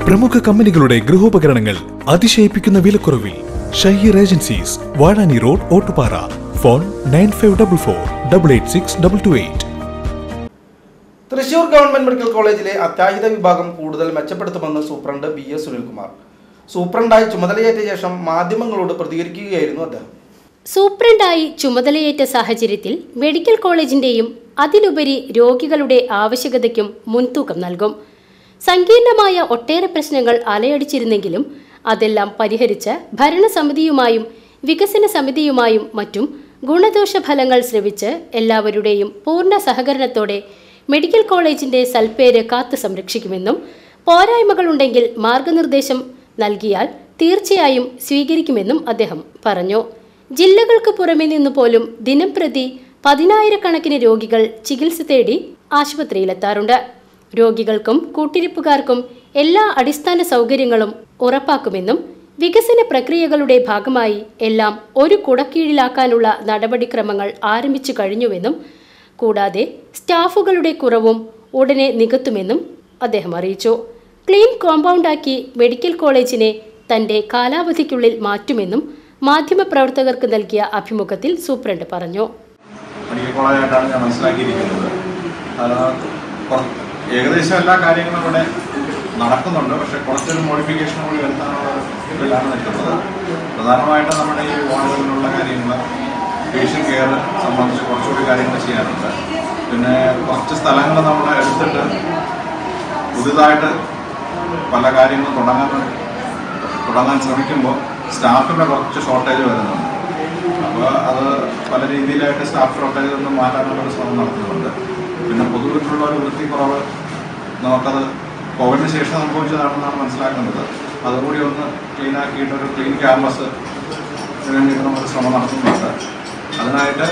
പ്രമുഖ കമ്പനികളുടെ ഗൃഹോപകരണങ്ങൾ അതിശയിപ്പിക്കുന്ന വിലക്കുറവിൽ Shaheer agencies Vazhani road Ottupara phone nine five double four double eight six double two eight Thrissur government medical കോളേജിലെ അത്യാഹിത വിഭാഗം കൂടുതൽ മെച്ചപ്പെടുത്തുമെന്ന് സൂപ്രണ്ട് ബി എസ് സുനിൽകുമാർ സൂപ്രണ്ടായി ചുമതലയേറ്റ ശേഷം മാധ്യമങ്ങളോട് പ്രതികരിക്കുകയായിരുന്നു അദ്ദേഹം സൂപ്രണ്ടായി ചുമതലയേറ്റ സാഹചര്യത്തിൽ മെഡിക്കൽ കോളേജിന്റെയും അതിലുപരി രോഗികളുടെ ആവശ്യകതയ്ക്കും മുൻതൂക്കം നൽകും സങ്കീർണമായ ഒട്ടേറെ പ്രശ്നങ്ങൾ അലയടിച്ചിരുന്നെങ്കിലും അതെല്ലാം പരിഹരിച്ച് ഭരണസമിതിയുമായും വികസന സമിതിയുമായും മറ്റും ഗുണദോഷ ഫലങ്ങൾ ശ്രവിച്ച് എല്ലാവരുടെയും പൂർണ്ണ സഹകരണത്തോടെ മെഡിക്കൽ കോളേജിന്റെ സൽപ്പേര് കാത്തു സംരക്ഷിക്കുമെന്നും പോരായ്മകളുണ്ടെങ്കിൽ മാർഗനിർദ്ദേശം നൽകിയാൽ തീർച്ചയായും സ്വീകരിക്കുമെന്നും അദ്ദേഹം പറഞ്ഞു ജില്ലകൾക്ക് പുറമെ നിന്ന് പോലും ദിനംപ്രതി പതിനായിരക്കണക്കിന് രോഗികൾ ചികിത്സ തേടി ആശുപത്രിയിലെത്താറുണ്ട് രോഗികൾക്കും കൂട്ടിരിപ്പുകാർക്കും എല്ലാ അടിസ്ഥാന സൗകര്യങ്ങളും ഉറപ്പാക്കുമെന്നും വികസന പ്രക്രിയകളുടെ ഭാഗമായി എല്ലാം ഒരു കുടക്കീഴിലാക്കാനുള്ള നടപടിക്രമങ്ങൾ ആരംഭിച്ചു കഴിഞ്ഞുവെന്നും കൂടാതെ സ്റ്റാഫുകളുടെ കുറവും ഉടനെ നികത്തുമെന്നും അദ്ദേഹം അറിയിച്ചു ക്ലീൻ കോമ്പൗണ്ടാക്കി മെഡിക്കൽ കോളേജിനെ തന്റെ കാലാവധിക്കുള്ളിൽ മാറ്റുമെന്നും മാധ്യമപ്രവർത്തകർക്ക് നൽകിയ അഭിമുഖത്തിൽ സൂപ്രണ്ട് പറഞ്ഞു മെഡിക്കൽ കോളേജായിട്ടാണ് ഞാൻ മനസ്സിലാക്കിയിരിക്കുന്നത് അത് കുറ- ഏകദേശം എല്ലാ കാര്യങ്ങളും ഇവിടെ നടക്കുന്നുണ്ട് പക്ഷെ കുറച്ചൊരു മോഡിഫിക്കേഷൻ കൂടി വരുത്താനുള്ള ഒരു ഇതിലാണ് നിൽക്കുന്നത് പ്രധാനമായിട്ടും നമ്മുടെ ഈ വാർഡുകളിലുള്ള കാര്യങ്ങൾ പേഷ്യൻ കെയർ സംബന്ധിച്ച് കുറച്ചുകൂടി കാര്യങ്ങൾ ചെയ്യാനുണ്ട് പിന്നെ കുറച്ച് സ്ഥലങ്ങൾ നമ്മൾ എടുത്തിട്ട് പുതുതായിട്ട് പല കാര്യങ്ങളും തുടങ്ങാൻ തുടങ്ങാൻ ശ്രമിക്കുമ്പോൾ സ്റ്റാഫിൻ്റെ കുറച്ച് ഷോർട്ടേജ് വരുന്നുണ്ട് അപ്പോൾ അത് പല രീതിയിലായിട്ട് സ്റ്റാഫ് ഷോർട്ടേജ് നിന്ന് മാറ്റാനുള്ള ഒരു ശ്രമം നടത്തുന്നുണ്ട് പിന്നെ പൊതുവിലുള്ള ഒരു വൃത്തിക്കുറവ് നമുക്കത് കോവിഡിന് ശേഷം സംഭവിച്ചതാണെന്നാണ് മനസ്സിലാക്കുന്നത് അതുകൂടി ഒന്ന് ക്ലീൻ ആക്കിയിട്ട് ഒരു ക്ലീൻ ക്യാമ്പസ് വേണ്ടിയിട്ട് നമ്മൾ ശ്രമം നടത്തുന്നുണ്ട് അതിനായിട്ട്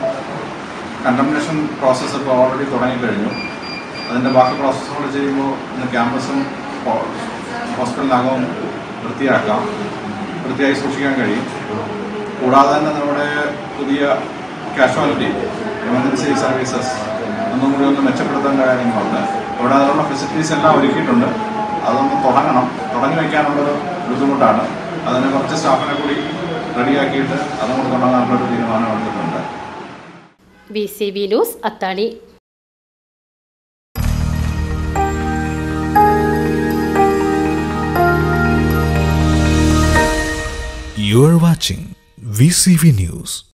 കണ്ടംനേഷൻ പ്രോസസ്സ് ഇപ്പോൾ ഓൾറെഡി തുടങ്ങിക്കഴിഞ്ഞു അതിൻ്റെ ബാക്കി പ്രോസസ്സ് കൂടെ ചെയ്യുമ്പോൾ ഇന്ന് ക്യാമ്പസും ഹോസ്പിറ്റലിനകവും വൃത്തിയാക്കാം വൃത്തിയായി സൂക്ഷിക്കാൻ കഴിയും കൂടാതെ തന്നെ നമ്മുടെ പുതിയ കാഷ്വാലിറ്റി എമർജൻസി സർവീസസ് ഒന്നും കൂടി ഒന്ന് മെച്ചപ്പെടുത്തേണ്ട കാര്യങ്ങളുണ്ട് ഇവിടെ അതിനുള്ള ഫെസിലിറ്റീസ് എല്ലാം ഒരുക്കിയിട്ടുണ്ട് അതൊന്ന് തുടങ്ങണം തുടങ്ങി വയ്ക്കാനുള്ളൊരു ബുദ്ധിമുട്ടാണ് അതിന് കുറച്ച് സ്റ്റാഫിനെ കൂടി റെഡിയാക്കിയിട്ട് അതും കൂടി തുടങ്ങാനുള്ളൊരു തീരുമാനം എടുത്തിട്ടുണ്ട് B C B news Athani You are watching VCV News.